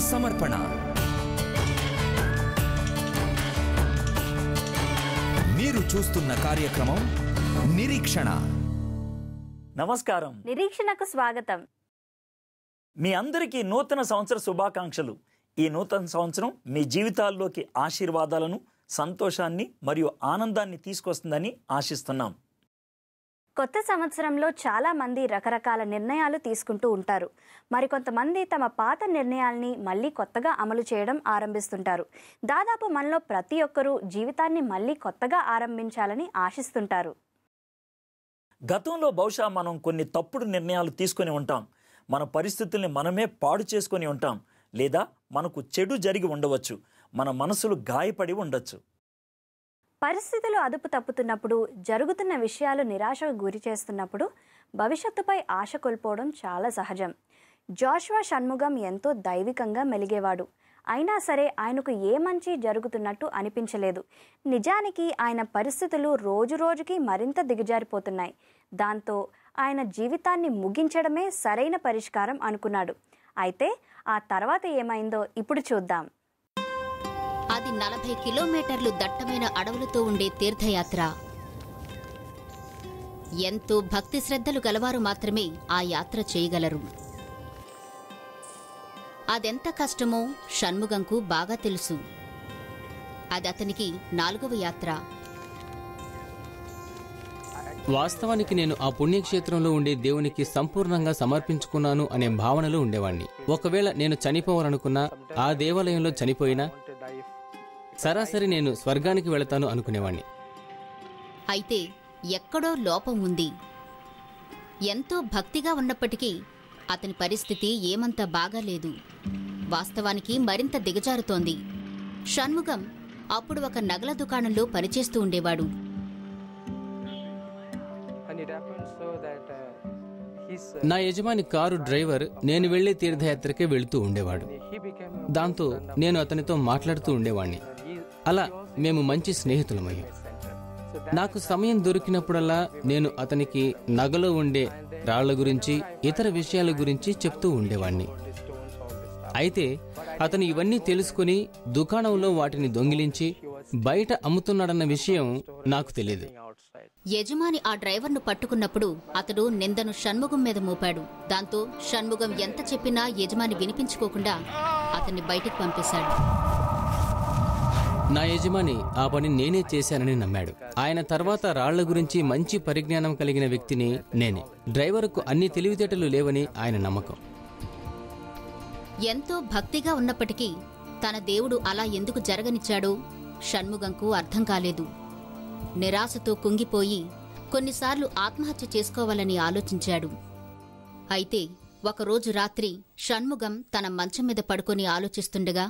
సమర్పణ మీరు చూస్తున్న కార్యక్రమం నిరీక్షణ నమస్కారం నిరీక్షణకు స్వాగతం మీ అందరికీ నూతన సంవత్సర శుభాకాంక్షలు ఈ నూతన సంవత్సరం మీ జీవితాల్లోకి ఆశీర్వాదాలను సంతోషాన్ని మరియు ఆనందాన్ని తీసుకొస్తుందని ఆశిస్తున్నాం కొత్త సంవత్సరంలో చాలా మంది రకరకాల నిర్ణయాలు తీసుకుంటూ ఉంటారు మరికొంతమంది తమ పాత నిర్ణయాల్ని మళ్ళీ కొత్తగా అమలు చేయడం ఆరంభిస్తుంటారు దాదాపు మనలో ప్రతి ఒక్కరూ జీవితాన్ని మళ్ళీ కొత్తగా ఆరంభించాలని ఆశిస్తుంటారు గతంలో బహుశా మనం కొన్ని తప్పుడు నిర్ణయాలు తీసుకొని ఉంటాం మన పరిస్థితుల్ని మనమే పాడు చేసుకొని ఉంటాం లేదా మనకు చెడు జరిగి ఉండవచ్చు మన మనసులు గాయపడి ఉండొచ్చు పరిస్థితులు అదుపు తప్పుతున్నప్పుడు జరుగుతున్న విషయాలు నిరాశకు గురి చేస్తున్నప్పుడు భవిష్యత్తుపై ఆశ కోల్పోవడం చాలా సహజం జాషువా షణ్ముగం ఎంతో దైవికంగా మెలిగేవాడు అయినా సరే ఆయనకు ఏ మంచి జరుగుతున్నట్టు అనిపించలేదు నిజానికి ఆయన పరిస్థితులు రోజురోజుకి మరింత దిగజారిపోతున్నాయి దాంతో ఆయన జీవితాన్ని ముగించడమే సరైన పరిష్కారం అనుకున్నాడు అయితే ఆ తర్వాత ఏమైందో ఇప్పుడు చూద్దాం అది నలభై కిలోమీటర్లు దట్టమైన అడవులతో ఉండే తీర్థయాత్ర ఎంతో భక్తి శ్రద్ధలు గలవారు మాత్రమే ఆ యాత్ర చేయగలరు అదెంత కష్టమో షణ్ముగంకు బాగా తెలుసు అది అతనికి నాలుగవ యాత్ర వాస్తవానికి నేను ఆ పుణ్యక్షేత్రంలో ఉండే దేవునికి సంపూర్ణంగా సమర్పించుకున్నాను అనే భావనలో ఉండేవాణ్ణి ఒకవేళ నేను చనిపోవాలనుకున్నా ఆ దేవాలయంలో చనిపోయినా సరాసరి నేను స్వర్గానికి వెళతాను అనుకునేవాణ్ణి అయితే ఎక్కడో లోపం ఉంది ఎంతో భక్తిగా ఉన్నప్పటికీ అతని పరిస్థితి ఏమంత బాగాలేదు వాస్తవానికి మరింత దిగజారుతోంది షణ్ముగం అప్పుడు ఒక నగల దుకాణంలో పనిచేస్తూ ఉండేవాడు and it happened so that uh, his uh, నా యజమాని కారు డ్రైవర్ నేను వెళ్లే తీర్థయాత్రకే వెళుతూ ఉండేవాడు he became a దాంతో నేను అతనితో మాట్లాడుతూ ఉండేవాణ్ణి he, అలా మేము మంచి స్నేహితులమయ్యాం center. So నాకు సమయం దొరికినప్పుడల్లా నేను అతనికి నగలో ఉండే రాళ్ల గురించి ఇతర విషయాల గురించి చెప్తూ ఉండేవాణ్ణి the stones, all this stuff. అయితే అతను ఇవన్నీ తెలుసుకుని దుకాణంలో వాటిని దొంగిలించి బయట అమ్ముతున్నాడన్న విషయం నాకు తెలియదు Outside. యజమాని ఆ డ్రైవర్ను పట్టుకున్నప్పుడు అతడు నిందను షణ్ముగం మీద మోపాడు దాంతో షణ్ముగం ఎంత చెప్పినా యజమాని వినిపించుకోకుండా అతన్ని బయటికి పంపేశాడు నా యజమాని ఆ పని నేనే చేశానని నమ్మాడు ఆయన తర్వాత రాళ్ల గురించి మంచి పరిజ్ఞానం కలిగిన వ్యక్తిని నేనే డ్రైవర్కు అన్ని తెలివితేటలు లేవని ఆయన నమ్మకం ఎంతో భక్తిగా ఉన్నప్పటికీ తన దేవుడు అలా ఎందుకు జరగనిచ్చాడో షణ్ముగంకు అర్థం కాలేదు నిరాశతో కుంగిపోయి కొన్నిసార్లు ఆత్మహత్య చేసుకోవాలని ఆలోచించాడు అయితే ఒకరోజు రాత్రి షణ్ముగం తన మంచం మీద పడుకొని ఆలోచిస్తుండగా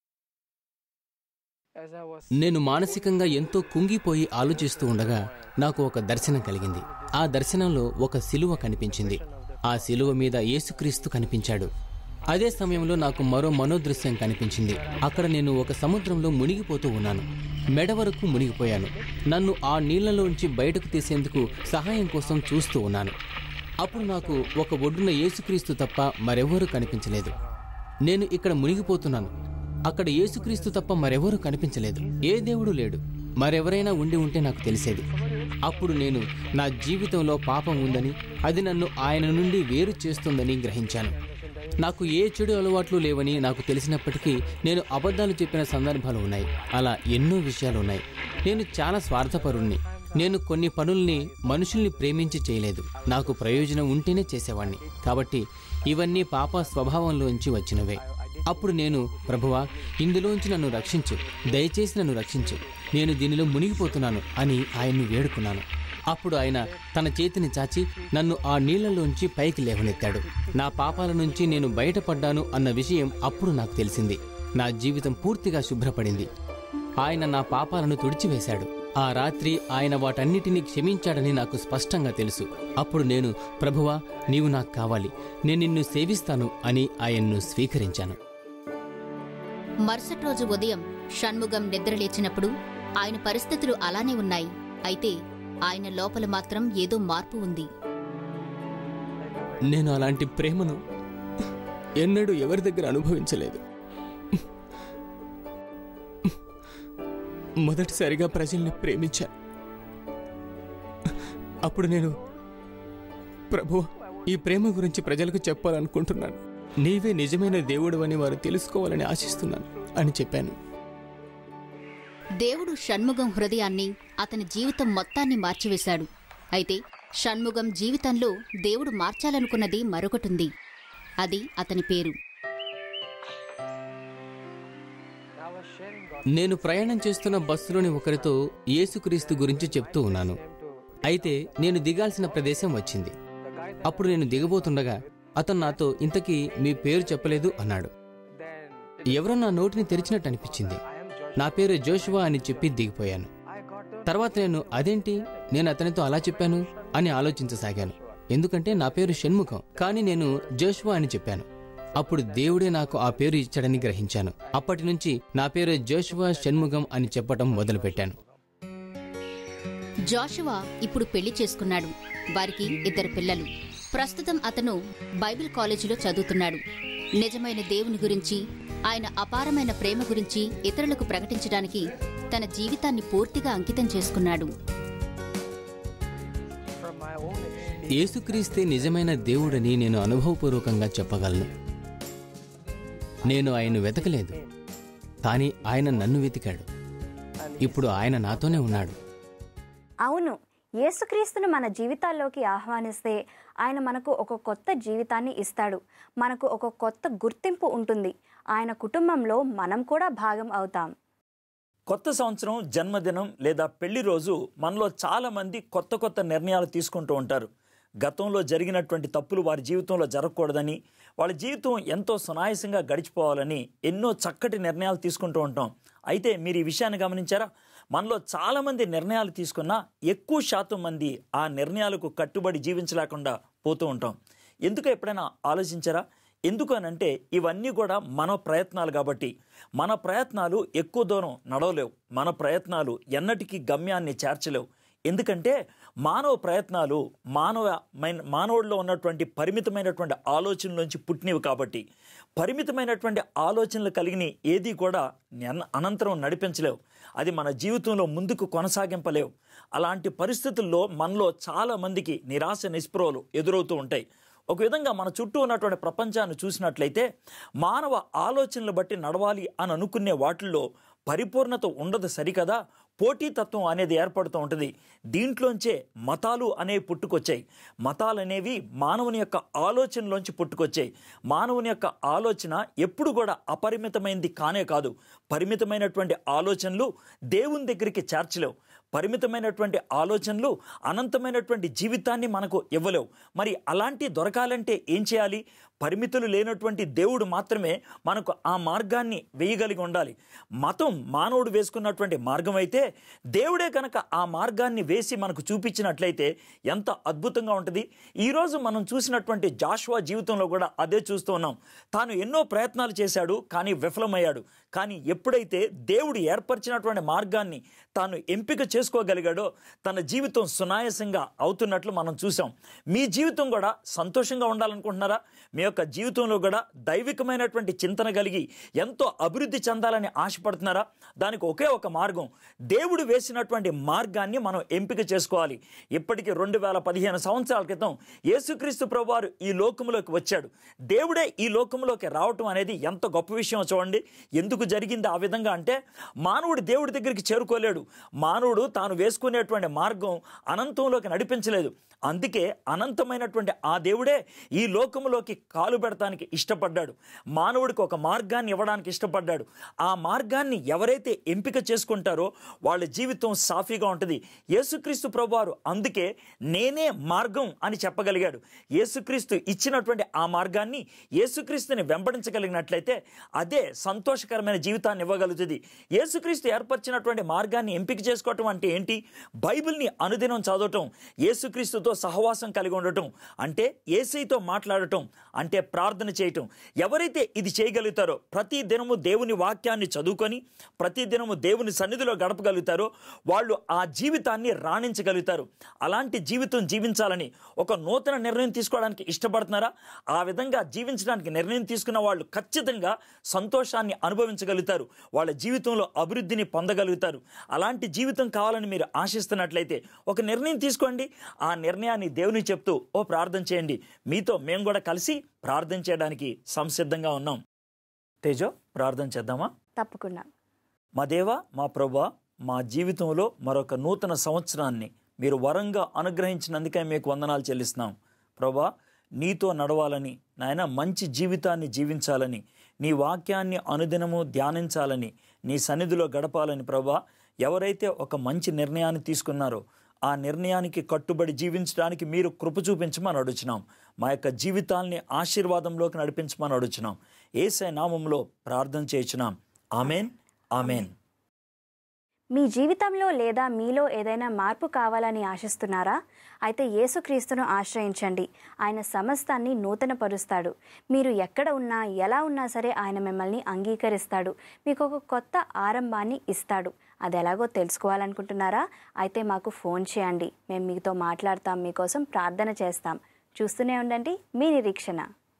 As I was నేను మానసికంగా ఎంతో కుంగిపోయి ఆలోచిస్తూ ఉండగా నాకు ఒక దర్శనం కలిగింది ఆ దర్శనంలో ఒక సిలువ కనిపించింది ఆ సిలువ మీద యేసుక్రీస్తు కనిపించాడు అదే సమయంలో నాకు మరో మనోదృశ్యం కనిపించింది అక్కడ నేను ఒక సముద్రంలో మునిగిపోతూ ఉన్నాను మెడ వరకు మునిగిపోయాను నన్ను ఆ నీళ్లలోంచి బయటకు తీసేందుకు సహాయం కోసం చూస్తూ ఉన్నాను అప్పుడు నాకు ఒక ఒడ్డున యేసుక్రీస్తు తప్ప మరెవ్వరూ కనిపించలేదు నేను ఇక్కడ మునిగిపోతున్నాను అక్కడ యేసుక్రీస్తు తప్ప మరెవరూ కనిపించలేదు ఏ దేవుడు లేడు మరెవరైనా ఉండి ఉంటే నాకు తెలిసేది అప్పుడు నేను నా జీవితంలో పాపం ఉందని అది నన్ను ఆయన నుండి వేరు చేస్తుందని గ్రహించాను నాకు ఏ చెడు అలవాట్లు లేవని నాకు తెలిసినప్పటికీ నేను అబద్ధాలు చెప్పిన సందర్భాలు ఉన్నాయి అలా ఎన్నో విషయాలు ఉన్నాయి నేను చాలా స్వార్థపరుణ్ణి నేను కొన్ని పనుల్ని మనుషుల్ని ప్రేమించి చేయలేదు నాకు ప్రయోజనం ఉంటేనే చేసేవాణ్ణి కాబట్టి ఇవన్నీ పాప స్వభావంలోంచి వచ్చినవే అప్పుడు నేను ప్రభువా ఇందులోంచి నన్ను రక్షించు దయచేసి నన్ను రక్షించు నేను దీనిలో మునిగిపోతున్నాను అని ఆయన్ను వేడుకున్నాను అప్పుడు ఆయన తన చేతిని చాచి నన్ను ఆ నీళ్లలోంచి పైకి లేవనెత్తాడు నా పాపాల నుంచి నేను బయటపడ్డాను అన్న విషయం అప్పుడు నాకు తెలిసింది నా జీవితం పూర్తిగా శుభ్రపడింది ఆయన నా పాపాలను తుడిచివేశాడు ఆ రాత్రి ఆయన వాటన్నిటినీ క్షమించాడని నాకు స్పష్టంగా తెలుసు అప్పుడు నేను ప్రభువా నీవు నాకు కావాలి నేను నిన్ను సేవిస్తాను అని ఆయన్ను స్వీకరించాను మరుసటి రోజు ఉదయం షణ్ముగం నిద్రలేచినప్పుడు ఆయన పరిస్థితులు అలానే ఉన్నాయి అయితే ఆయన లోపల మాత్రం ఏదో మార్పు ఉంది నేను అలాంటి ప్రేమను ఎన్నడూ ఎవరి దగ్గర అనుభవించలేదు మొదటిసారిగా ప్రజల్ని ప్రేమించాను అప్పుడు నేను ప్రభు ఈ ప్రేమ గురించి ప్రజలకు చెప్పాలనుకుంటున్నాను నీవే నిజమైన దేవుడు అని వారు తెలుసుకోవాలని ఆశిస్తున్నాను అని చెప్పాను దేవుడు షణ్ముగం హృదయాన్ని అతని జీవితం మొత్తాన్ని మార్చివేశాడు అయితే షణ్ముగం జీవితంలో దేవుడు మార్చాలనుకున్నది మరొకటుంది అది అతని పేరు I was sharing God నేను ప్రయాణం చేస్తున్న బస్సులోని ఒకరితో యేసుక్రీస్తు గురించి చెప్తూ ఉన్నాను అయితే నేను దిగాల్సిన ప్రదేశం వచ్చింది అప్పుడు నేను దిగబోతుండగా అతను నాతో ఇంతకీ మీ పేరు చెప్పలేదు అన్నాడు then ఎవరో నా నోటిని తెరిచినట్టు అనిపించింది I am Joshua. నా పేరు జోషువా అని చెప్పి దిగిపోయాను I got to తర్వాత నేను అదేంటి నేను అతనితో అలా చెప్పాను అని ఆలోచించసాగాను ఎందుకంటే నా పేరు షణ్ముఖం కానీ నేను జోషువా అని చెప్పాను అప్పుడు దేవుడే నాకు ఆ పేరు ఇచ్చాడని గ్రహించాను అప్పటి నుంచి నా పేరు జోషువా షణ్ముఖం అని చెప్పటం మొదలుపెట్టాను జాషువా ఇప్పుడు పెళ్లి చేసుకున్నాడు వారికి ఇద్దరు పిల్లలు ప్రస్తుతం అతను బైబిల్ కాలేజీలో చదువుతున్నాడు నిజమైన దేవుని గురించి ఆయన అపారమైన ప్రేమ గురించి ఇతరులకు ప్రకటించడానికి తన జీవితాన్ని పూర్తిగా అంకితం చేసుకున్నాడు from my own experience. యేసుక్రీస్తే నిజమైన దేవుడని నేను అనుభవపూర్వకంగా చెప్పగలను నేను ఆయన వెతకలేదు కానీ ఆయన నన్ను వెతికాడు ఇప్పుడు ఆయన నాతోనే ఉన్నాడు అవును యేసుక్రీస్తును మన జీవితాల్లోకి ఆహ్వానిస్తే ఆయన మనకు ఒక కొత్త జీవితాన్ని ఇస్తాడు మనకు ఒక కొత్త గుర్తింపు ఉంటుంది ఆయన కుటుంబంలో మనం కూడా భాగం అవుతాం కొత్త సంవత్సరం జన్మదినం లేదా పెళ్లి రోజు మనలో చాలా మంది కొత్త కొత్త నిర్ణయాలు తీసుకుంటూ ఉంటారు గతంలో జరిగినటువంటి తప్పులు వారి జీవితంలో జరగకూడదని వాళ్ళ జీవితం ఎంతో సునాయాసంగా గడిచిపోవాలని ఎన్నో చక్కటి నిర్ణయాలు తీసుకుంటూ ఉంటాం అయితే మీరు ఈ విషయాన్ని గమనించారా మనలో చాలామంది నిర్ణయాలు తీసుకున్నా ఎక్కువ శాతం మంది ఆ నిర్ణయాలకు కట్టుబడి జీవించలేకుండా పోతూ ఉంటాం ఎందుకు ఎప్పుడైనా ఆలోచించారా ఎందుకు అని అంటే ఇవన్నీ కూడా మన ప్రయత్నాలు కాబట్టి మన ప్రయత్నాలు ఎక్కువ దూరం నడవలేవు మన ప్రయత్నాలు ఎన్నటికీ గమ్యాన్ని చేర్చలేవు ఎందుకంటే మానవ ప్రయత్నాలు మానవ మైన- మానవుడిలో ఉన్నటువంటి పరిమితమైనటువంటి ఆలోచనలోంచి పుట్టినవి కాబట్టి పరిమితమైనటువంటి ఆలోచనలు కలిగిన ఏది కూడా అన- అనంతరం నడిపించలేవు అది మన జీవితంలో ముందుకు కొనసాగింపలేవు అలాంటి పరిస్థితుల్లో మనలో చాలా మందికి నిరాశ నిస్పృహలు ఎదురవుతూ ఉంటాయి ఒక విధంగా మన చుట్టూ ఉన్నటువంటి ప్రపంచాన్ని చూసినట్లయితే మానవ ఆలోచనలు బట్టి నడవాలి అని అనుకునే వాటిల్లో పరిపూర్ణత ఉండదు సరికదా పోటీతత్వం అనేది ఏర్పడుతూ ఉంటుంది దీంట్లోంచే మతాలు అనేవి పుట్టుకొచ్చాయి మతాలు అనేవి మానవుని యొక్క ఆలోచనలోంచి పుట్టుకొచ్చాయి మానవుని యొక్క ఆలోచన ఎప్పుడు కూడా అపరిమితమైనది కానే కాదు పరిమితమైనటువంటి ఆలోచనలు దేవుని దగ్గరికి చేర్చలేవు పరిమితమైనటువంటి ఆలోచనలు అనంతమైనటువంటి జీవితాన్ని మనకు ఇవ్వలేవు మరి అలాంటి దొరకాలంటే ఏం చేయాలి పరిమితులు లేనటువంటి దేవుడు మాత్రమే మనకు ఆ మార్గాన్ని వేయగలిగి ఉండాలి మతం మానవుడు వేసుకున్నటువంటి మార్గం అయితే దేవుడే కనుక ఆ మార్గాన్ని వేసి మనకు చూపించినట్లయితే ఎంత అద్భుతంగా ఉంటుంది ఈరోజు మనం చూసినటువంటి జాషువా జీవితంలో కూడా అదే చూస్తూ ఉన్నాం తాను ఎన్నో ప్రయత్నాలు చేశాడు కానీ విఫలమయ్యాడు కానీ ఎప్పుడైతే దేవుడు ఏర్పరిచినటువంటి మార్గాన్ని తాను ఎంపిక చేసుకోగలిగాడో తన జీవితం సునాయాసంగా అవుతున్నట్లు మనం చూసాం మీ జీవితం కూడా సంతోషంగా ఉండాలనుకుంటున్నారా మీ యొక్క జీవితంలో కూడా దైవికమైనటువంటి చింతన కలిగి ఎంతో అభివృద్ధి చెందాలని ఆశపడుతున్నారా దానికి ఒకే ఒక మార్గం దేవుడు వేసినటువంటి మార్గాన్ని మనం ఎంపిక చేసుకోవాలి ఇప్పటికి రెండు వేల పదిహేను సంవత్సరాల క్రితం యేసుక్రీస్తు ప్రభువారు ఈ లోకంలోకి వచ్చాడు దేవుడే ఈ లోకంలోకి రావటం అనేది ఎంత గొప్ప విషయం చూడండి ఎందుకు జరిగింది ఆ విధంగా అంటే మానవుడు దేవుడి దగ్గరికి చేరుకోలేడు మానవుడు తాను వేసుకునేటువంటి మార్గం అనంతంలోకి నడిపించలేదు అందుకే అనంతమైనటువంటి ఆ దేవుడే ఈ లోకంలోకి కాలు పెడతానికి ఇష్టపడ్డాడు మానవుడికి ఒక మార్గాన్ని ఇవ్వడానికి ఇష్టపడ్డాడు ఆ మార్గాన్ని ఎవరైతే ఎంపిక చేసుకుంటారో వాళ్ళ జీవితం సాఫీగా ఉంటుంది యేసుక్రీస్తు ప్రభువారు అందుకే నేనే మార్గం అని చెప్పగలిగాడు యేసుక్రీస్తు ఇచ్చినటువంటి ఆ మార్గాన్ని యేసుక్రీస్తుని వెంబడించగలిగినట్లయితే అదే సంతోషకరమైన జీవితాన్ని ఇవ్వగలుగుతుంది యేసుక్రీస్తు ఏర్పరిచినటువంటి మార్గాన్ని ఎంపిక చేసుకోవటం అంటే ఏంటి బైబిల్ని అనుదినం చదవటం యేసుక్రీస్తుతో సహవాసం కలిగి ఉండటం అంటే ఏసైతో మాట్లాడటం అంటే అంటే ప్రార్థన చేయటం ఎవరైతే ఇది చేయగలుగుతారో ప్రతి దినము దేవుని వాక్యాన్ని చదువుకొని ప్రతి దినము దేవుని సన్నిధిలో గడపగలుగుతారో వాళ్ళు ఆ జీవితాన్ని రాణించగలుగుతారు అలాంటి జీవితం జీవించాలని ఒక నూతన నిర్ణయం తీసుకోవడానికి ఇష్టపడుతున్నారా ఆ విధంగా జీవించడానికి నిర్ణయం తీసుకున్న వాళ్ళు ఖచ్చితంగా సంతోషాన్ని అనుభవించగలుగుతారు వాళ్ళ జీవితంలో అభివృద్ధిని పొందగలుగుతారు అలాంటి జీవితం కావాలని మీరు ఆశిస్తున్నట్లయితే ఒక నిర్ణయం తీసుకోండి ఆ నిర్ణయాన్ని దేవుని చెప్తూ ఓ ప్రార్థన చేయండి మీతో మేము కూడా కలిసి ప్రార్థన చేయడానికి సంసిద్ధంగా ఉన్నాం తేజో ప్రార్థన చేద్దామా తప్పకుండా మా దేవ మా ప్రభా మా జీవితంలో మరొక నూతన సంవత్సరాన్ని మీరు వరంగా అనుగ్రహించినందుకే మీకు వందనాలు చెల్లిస్తున్నాం ప్రభా నీతో నడవాలని నాయన మంచి జీవితాన్ని జీవించాలని నీ వాక్యాన్ని అనుదినము ధ్యానించాలని నీ సన్నిధిలో గడపాలని ప్రభా ఎవరైతే ఒక మంచి నిర్ణయాన్ని తీసుకున్నారో ఆ నిర్ణయానికి కట్టుబడి జీవించడానికి మీరు కృప చూపించమని అడుగుచున్నాం మా యొక్క జీవితాల్ని ఆశీర్వాదంలోకి నడిపించమని అడుగుచున్నాం ఏసై నామంలో ప్రార్థన చేయుచున్నాం ఆమెన్ ఆమెన్ మీ జీవితంలో లేదా మీలో ఏదైనా మార్పు కావాలని ఆశిస్తున్నారా అయితే యేసుక్రీస్తును ఆశ్రయించండి ఆయన సమస్తాన్ని నూతనపరుస్తాడు మీరు ఎక్కడ ఉన్నా ఎలా ఉన్నా సరే ఆయన మిమ్మల్ని అంగీకరిస్తాడు మీకు ఒక కొత్త ఆరంభాన్ని ఇస్తాడు అది ఎలాగో తెలుసుకోవాలనుకుంటున్నారా అయితే మాకు ఫోన్ చేయండి మేము మీతో మాట్లాడతాం మీకోసం ప్రార్థన చేస్తాం చూస్తూనే ఉండండి మీ నిరీక్షణ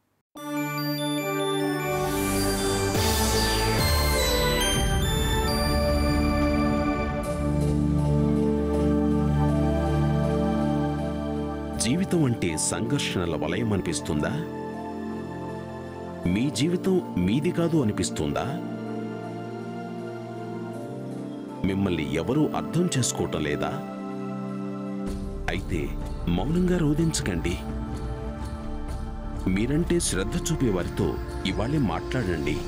జీవితం అంటే సంఘర్షణల వలయం అనిపిస్తుందా మీ జీవితం మీది కాదు అనిపిస్తుందా మిమ్మల్ని ఎవరూ అర్థం చేసుకోవటం లేదా అయితే మౌనంగా రోధించకండి మీరంటే శ్రద్ధ చూపే వారితో ఇవాళే మాట్లాడండి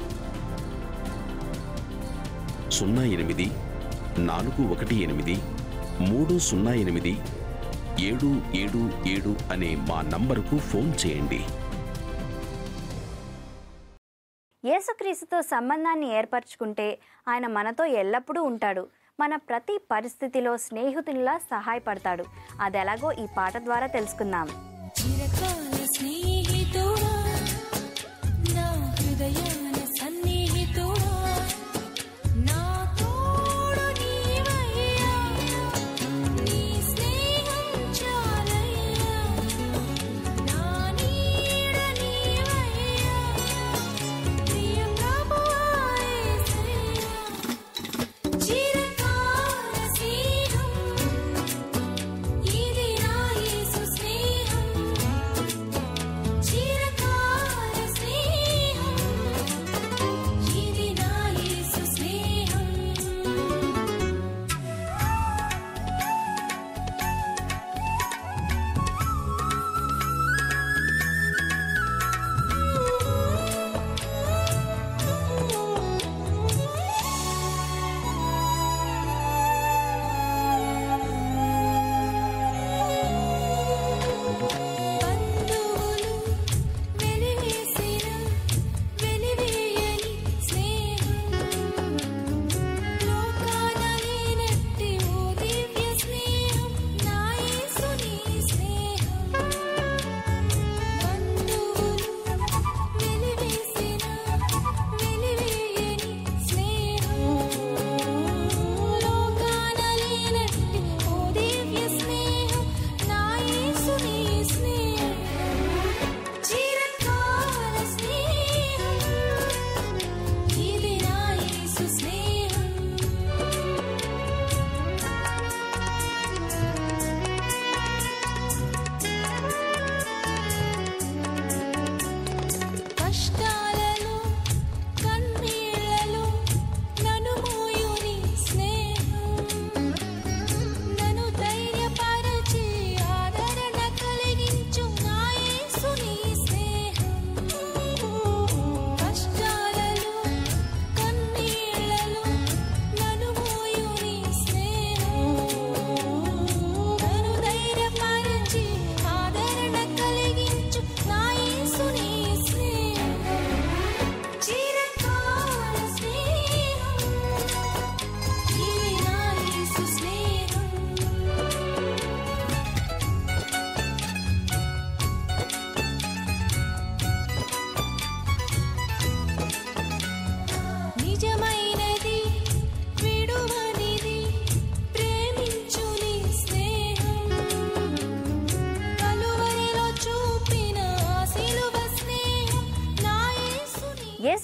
సున్నా ఎనిమిది నాలుగు ఒకటి ఎనిమిది మూడు సున్నా ఎనిమిది ఏడు ఏడు ఏడు అనే మా నంబరుకు ఫోన్ చేయండి యేసుక్రీస్తుతో సంబంధాన్ని ఏర్పరచుకుంటే ఆయన మనతో ఎల్లప్పుడూ ఉంటాడు మన ప్రతి పరిస్థితిలో స్నేహితునిలా సహాయపడతాడు అది ఎలాగో ఈ పాట ద్వారా తెలుసుకుందాం చిరకాల స్నేహితుడా నా హృదయాన సన్నిహితుడా నా తోడు నీవయ్యా నీ స్నేహం చాలయ్యా నా నీడ నీవయ్యా ప్రియ ప్రభువా యేసయ్యా చిరకాల స్నేహం ఇది నా యేసు స్నేహం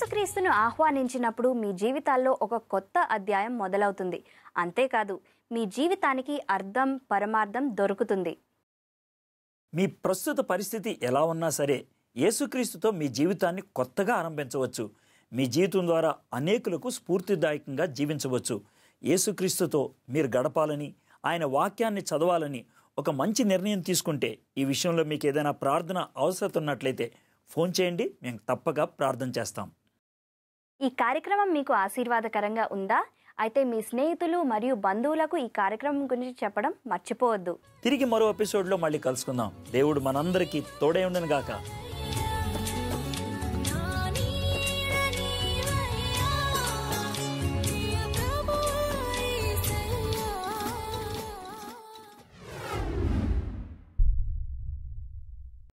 యేసుక్రీస్తును ఆహ్వానించినప్పుడు మీ జీవితాల్లో ఒక కొత్త అధ్యాయం మొదలవుతుంది అంతేకాదు మీ జీవితానికి అర్థం పరమార్థం దొరుకుతుంది మీ ప్రస్తుత పరిస్థితి ఎలా ఉన్నా సరే యేసుక్రీస్తుతో మీ జీవితాన్ని కొత్తగా ఆరంభించవచ్చు మీ జీవితం ద్వారా అనేకులకు స్ఫూర్తిదాయకంగా జీవించవచ్చు యేసుక్రీస్తుతో మీరు గడపాలని ఆయన వాక్యాన్ని చదవాలని ఒక మంచి నిర్ణయం తీసుకుంటే ఈ విషయంలో మీకు ఏదైనా ప్రార్థన అవసరం ఉన్నట్లయితే ఫోన్ చేయండి మేము తప్పగా ప్రార్థన చేస్తాం ఈ కార్యక్రమం మీకు ఆశీర్వాదకరంగా ఉందా అయితే మీ స్నేహితులు మరియు బంధువులకు ఈ కార్యక్రమం గురించి చెప్పడం మర్చిపోవద్దు తిరిగి మరో ఎపిసోడ్లో మళ్ళీ కలుసుకుందాం దేవుడు మనందరికీ తోడే ఉండను గాక